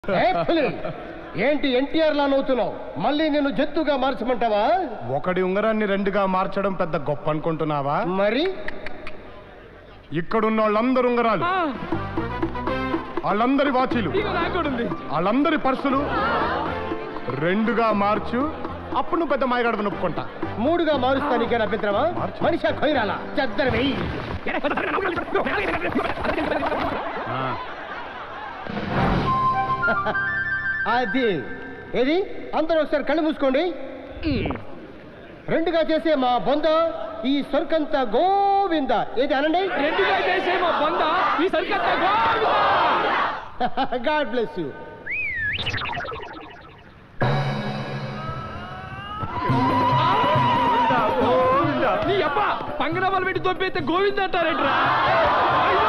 ఏ పులి, ఏంటి ఎన్టీఆర్ లా నవ్వుతున్నావు మళ్ళీ నేను జత్తుగా మార్చమంటావా ఒకడి ఉంగరాన్ని రెండుగా మార్చడం పెద్ద గొప్ప అనుకుంటున్నావా మరి ఇక్కడున్న వాళ్ళందరు ఉంగరాలు వాళ్ళందరి వాచీలు వాళ్ళందరి పర్సులు రెండుగా మార్చు అప్పుడు నువ్వు పెద్ద మాయగాడమని ఒప్పుకుంటా మూడుగా మారుస్తా నీకేనా అభ్యంతరమా మార్చు. మనిషి ఖైరాలా చెద్దర వెయ్యి అది ఏది అందరూ ఒకసారి కళ్ళు మూసుకోండి రెండుగా చేసే మా బొంద ఈ సొరకంత గోవింద ఏది అనండి రెండుగా చేసే మా బంద ఈ సరికత్త గాడ్ బ్లెస్ యూ నీ అబ్బా పంగనామాలు పెట్టి తొప్పైతే గోవింద అంటారేంట్రా